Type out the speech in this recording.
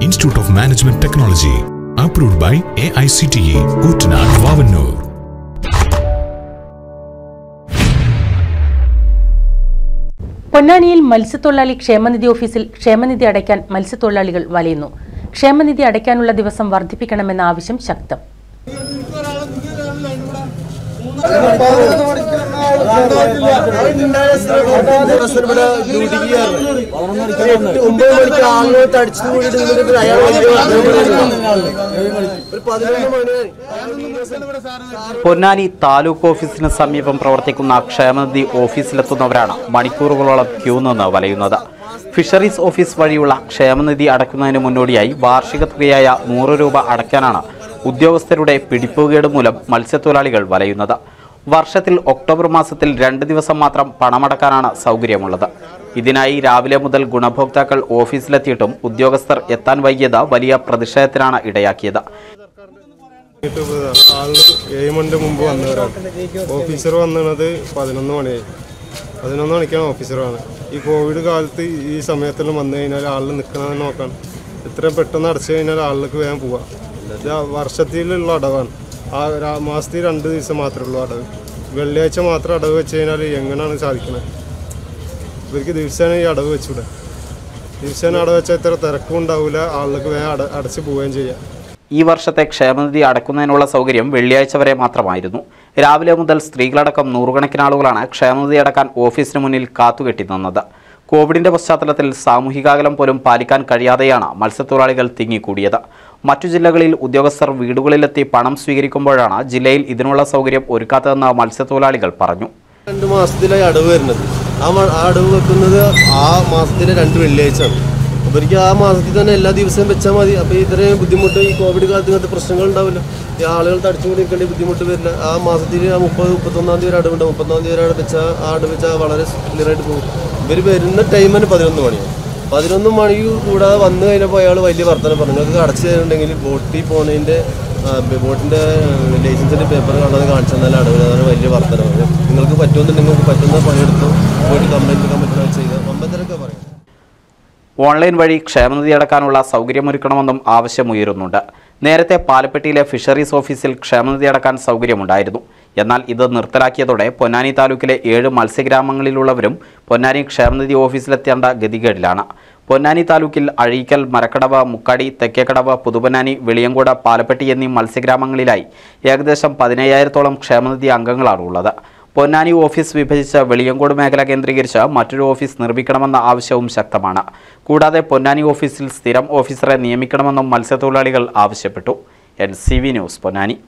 Institute of Management Technology. Approved by AICTE, Uttanad, Vavanur. പൊന്നാനിയിൽ മത്സ്യത്തൊഴിലാളി ക്ഷേമനിധി ഓഫീസിൽ ക്ഷേമനിധി അടയ്ക്കാൻ മത്സ്യത്തൊഴിലാളികൾ വലയുന്നു ക്ഷേമനിധി അടയ്ക്കാനുള്ള ദിവസം വർദ്ധിപ്പിക്കണമെന്ന ആവശ്യം ശക്തം ഒമ്പത് മണിക്ക് ആളുകൾ തടിച്ചു കൂടിയിട്ട് നിന്നിട്ട് അയാൾ ഒരു പതിനൊന്ന് മണി പൊന്നാനി താലൂക്ക് ഓഫീസിന് സമീപം പ്രവർത്തിക്കുന്ന ക്ഷേമനിധി ഓഫീസിലെത്തുന്നവരാണ് മണിക്കൂറുകളോളം ക്യൂ നിന്ന് വലയുന്നത് ഫിഷറീസ് ഓഫീസ് വഴിയുള്ള ക്ഷേമനിധി അടയ്ക്കുന്നതിന് മുന്നോടിയായി വാർഷിക തുകയായ നൂറ് രൂപ അടയ്ക്കാനാണ് ഉദ്യോഗസ്ഥരുടെ പിടിപ്പുകേട് മൂലം മത്സ്യത്തൊഴിലാളികൾ വലയുന്നത് വർഷത്തിൽ ഒക്ടോബർ മാസത്തിൽ രണ്ട് ദിവസം മാത്രം പണമടക്കാനാണ് സൗകര്യമുള്ളത് ഇതിനായി രാവിലെ മുതൽ ഗുണഭോക്താക്കൾ ഓഫീസിലെത്തിയിട്ടും ഉദ്യോഗസ്ഥർ എത്താൻ വൈകിയത് വലിയ പ്രതിഷേധത്തിനാണ് ഇടയാക്കിയത് ആള് ഏഴ് മണിന്റെ മുമ്പ് വന്നവരാണ് ഓഫീസർ വന്നത് പതിനൊന്ന് മണിയായി പതിനൊന്ന് മണിക്കാണ് ഓഫീസർ വന്നത് ഈ കോവിഡ് കാലത്ത് ഈ സമയത്തെല്ലാം വന്നു കഴിഞ്ഞാൽ ആളിൽ നിൽക്കണമെന്ന് നോക്കാൻ ഇത്രയും പെട്ടെന്ന് അടച്ചു കഴിഞ്ഞാൽ ആളിലേക്ക് വേഗം പോവാം ഇത് വർഷത്തിലുള്ള അടവാണ് ആ രാ- മാസത്തിൽ രണ്ട് ദിവസം മാത്രമേ ഉള്ളൂ അടവ് വെള്ളിയാഴ്ച മാത്രം അടവ് വെച്ച് കഴിഞ്ഞാൽ എങ്ങനെയാണ് സാധിക്കുന്നത് ഇവർക്ക് ദിവസേന ഈ അടവ് വെച്ചൂടെ ദിവസേന അടവ് വെച്ചാൽ ഇത്ര തിരക്കും ഉണ്ടാവില്ല ആളിലേക്ക് വേഗം അട അടച്ച് പോവുകയും ചെയ്യാം ഈ വർഷത്തെ ക്ഷേമനിധി അടക്കുന്നതിനുള്ള സൗകര്യം വെള്ളിയാഴ്ച വരെ മാത്രമായിരുന്നു രാവിലെ മുതൽ സ്ത്രീകളടക്കം നൂറുകണക്കിന് ആളുകളാണ് ക്ഷേമനിധി അടക്കാൻ ഓഫീസിന് മുന്നിൽ കാത്തുകെട്ടി നിന്നത് കോവിഡിന്റെ പശ്ചാത്തലത്തിൽ സാമൂഹികാകലം പോലും പാലിക്കാൻ കഴിയാതെയാണ് മത്സ്യത്തൊഴിലാളികൾ തിങ്ങിക്കൂടിയത് മറ്റു ജില്ലകളിൽ ഉദ്യോഗസ്ഥർ വീടുകളിലെത്തി പണം സ്വീകരിക്കുമ്പോഴാണ് ജില്ലയിൽ ഇതിനുള്ള സൗകര്യം ഒരുക്കാത്തതെന്ന് മത്സ്യത്തൊഴിലാളികൾ പറഞ്ഞു രണ്ട് മാസത്തിലായി അടവ് വരുന്നത് ആ മ- ആ അടവ് വെക്കുന്നത് ആ മാസത്തിലെ രണ്ട് വെള്ളിയാഴ്ചയാണ് അപ്പോൾ എനിക്ക് ആ മാസത്തിൽ തന്നെ എല്ലാ ദിവസവും വെച്ചാൽ മതി അപ്പോൾ ഇത്രയും ബുദ്ധിമുട്ട് ഈ കോവിഡ് കാലത്ത് ഇങ്ങനത്തെ പ്രശ്നങ്ങൾ ഉണ്ടാവില്ല ഈ ആളുകൾ തടിച്ചു കൂടി നിൽക്കേണ്ട ബുദ്ധിമുട്ട് വരില്ല ആ മാസത്തിൽ ആ മുപ്പത് മുപ്പത്തൊന്നാം തീയതി ഒരു അടവുണ്ട് മുപ്പത്തൊന്നാം തീയതി ഒരു വെച്ചാൽ ആ അടവ് വെച്ചാൽ വളരെ ക്ലിയർ ആയിട്ട് പോകും ഇവർ വരുന്ന ടൈം തന്നെ പതിനൊന്ന് മണിയാണ് പതിനൊന്ന് മണിക്ക് കൂടാതെ വന്നു കഴിഞ്ഞപ്പോൾ അയാൾ വലിയ വർത്തമാനം പറഞ്ഞു നിങ്ങൾക്ക് അടച്ചു തരുന്നുണ്ടെങ്കിൽ ബോട്ടിൽ പോകുന്നതിൻ്റെ ബോട്ടിൻ്റെ ലൈസൻസിൻ്റെ പേപ്പർ കണ്ടത് കാണിച്ചു തന്നാൽ അടവ് അതാണ് വലിയ വർത്തമാനം നിങ്ങൾക്ക് പറ്റുമെന്നുണ്ടെങ്കിൽ നിങ്ങൾക്ക് പറ്റുന്ന പണിയെടുത്തു പോയിട്ട് കംപ്ലൈൻറ്റ് എടുക്കാൻ പറ്റുന്ന ചെയ്ത് അമ്പത്തരൊക്കെ പറയും ഓൺലൈൻ വഴി ക്ഷേമനിധി അടക്കാനുള്ള സൗകര്യമൊരുക്കണമെന്നും ആവശ്യമുയരുന്നുണ്ട് നേരത്തെ പാലപ്പെട്ടിയിലെ ഫിഷറീസ് ഓഫീസിൽ ക്ഷേമനിധി അടക്കാൻ സൗകര്യമുണ്ടായിരുന്നു എന്നാൽ ഇത് നിർത്തലാക്കിയതോടെ പൊന്നാനി താലൂക്കിലെ ഏഴ് മത്സ്യഗ്രാമങ്ങളിലുള്ളവരും പൊന്നാനി ക്ഷേമനിധി ഓഫീസിലെത്തേണ്ട ഗതികേടിലാണ് പൊന്നാനി താലൂക്കിൽ അഴീക്കൽ മരക്കടവ് മുക്കാടി തെക്കേക്കടവ് പുതുപൊന്നാനി വെളിയങ്കോട് പാലപ്പെട്ടി എന്നീ മത്സ്യഗ്രാമങ്ങളിലായി ഏകദേശം പതിനയ്യായിരത്തോളം ക്ഷേമനിധി അംഗങ്ങളാണ് ഉള്ളത് പൊന്നാനി ഓഫീസ് വിഭജിച്ച് വെളിയങ്കോട് മേഖല കേന്ദ്രീകരിച്ച് മറ്റൊരു ഓഫീസ് നിർമ്മിക്കണമെന്ന ആവശ്യവും ശക്തമാണ് കൂടാതെ പൊന്നാനി ഓഫീസിൽ സ്ഥിരം ഓഫീസറെ നിയമിക്കണമെന്നും മത്സ്യത്തൊഴിലാളികൾ ആവശ്യപ്പെട്ടു N C V news Ponnani